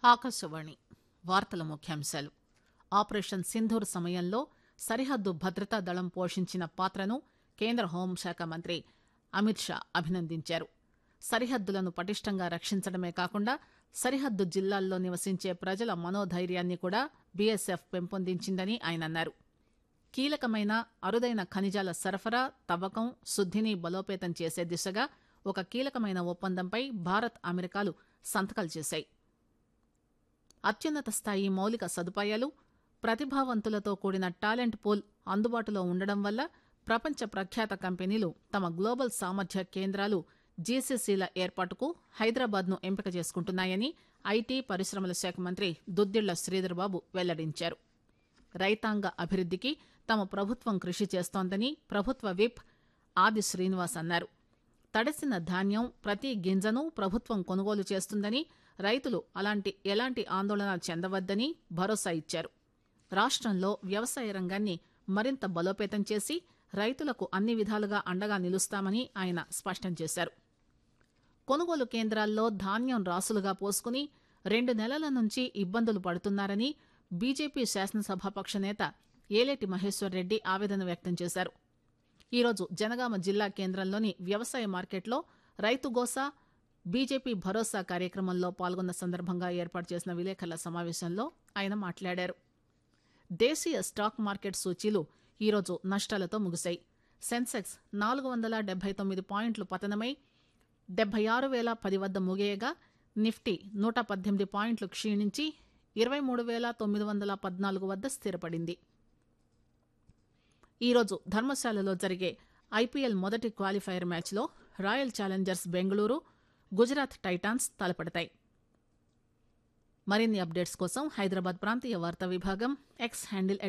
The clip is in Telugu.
ఆకాశవాణి వార్తల ముఖ్యాంశాలు ఆపరేషన్ సింధూర్ సమయంలో సరిహద్దు భద్రతా దళం పోషించిన పాత్రను కేంద్ర హోంశాఖ మంత్రి అమిత్ షా అభినందించారు సరిహద్దులను పటిష్టంగా రక్షించడమే కాకుండా సరిహద్దు జిల్లాల్లో నివసించే ప్రజల మనోధైర్యాన్ని కూడా బీఎస్ఎఫ్ పెంపొందించిందని ఆయన అన్నారు కీలకమైన అరుదైన ఖనిజాల సరఫరా తవ్వకం శుద్దిని బలోపేతం చేసే దిశగా ఒక కీలకమైన ఒప్పందంపై భారత్ అమెరికాలు సంతకాలు చేశాయి అత్యున్నత స్థాయి మౌలిక సదుపాయాలు ప్రతిభావంతులతో కూడిన టాలెంట్ పూల్ అందుబాటులో ఉండడం వల్ల ప్రపంచ ప్రఖ్యాత కంపెనీలు తమ గ్లోబల్ సామర్థ్య కేంద్రాలు జీసీసీల ఏర్పాటుకు హైదరాబాద్ ను ఎంపిక చేసుకుంటున్నాయని ఐటీ పరిశ్రమల శాఖ మంత్రి దుద్దిళ్ల శ్రీధర్బాబు వెల్లడించారు రైతాంగ అభివృద్దికి తమ ప్రభుత్వం కృషి చేస్తోందని ప్రభుత్వ విప్ ఆది శ్రీనివాస్ అన్నారు తడిసిన ధాన్యం ప్రతి గింజను ప్రభుత్వం కొనుగోలు చేస్తుందని రైతులు అలాంటి ఎలాంటి ఆందోళన చెందవద్దని భరోసా ఇచ్చారు రాష్టంలో వ్యవసాయ రంగాన్ని మరింత బలోపేతం చేసి రైతులకు అన్ని విధాలుగా అండగా నిలుస్తామని ఆయన స్పష్టం చేశారు కొనుగోలు కేంద్రాల్లో ధాన్యం రాసులుగా పోసుకుని రెండు నెలల నుంచి ఇబ్బందులు పడుతున్నారని బీజేపీ శాసనసభాపక్ష నేత ఏలేటి మహేశ్వర్ రెడ్డి ఆవేదన వ్యక్తం చేశారు ఈరోజు జనగామ జిల్లా కేంద్రంలోని వ్యవసాయ మార్కెట్లో రైతు గోసా బీజేపీ భరోసా కార్యక్రమంలో పాల్గొన్న సందర్భంగా ఏర్పాటు చేసిన విలేకరుల సమావేశంలో ఆయన మాట్లాడారు దేశీయ స్టాక్ మార్కెట్ సూచీలు ఈరోజు నష్టాలతో ముగిశాయి సెన్సెక్స్ నాలుగు వందల డెబ్బై తొమ్మిది పాయింట్లు పతనమై డెబ్బై ఆరు వేల పది వద్ద ముగియగా నిఫ్టీ నూట పద్దెనిమిది పాయింట్లు క్షీణించి ఇరవై మూడు వేల తొమ్మిది వందల పద్నాలుగు వద్ద స్థిరపడింది ఈరోజు ధర్మశాలలో జరిగే ఐపీఎల్ మొదటి క్వాలిఫైయర్ మ్యాచ్లో royal challengers Bengaluru Gujarat titans తలపడతాయి మరిన్ని అప్డేట్స్ కోసం హైదరాబాద్ ప్రాంతీయ వార్తా విభాగం ఎక్స్ హ్యాండిల్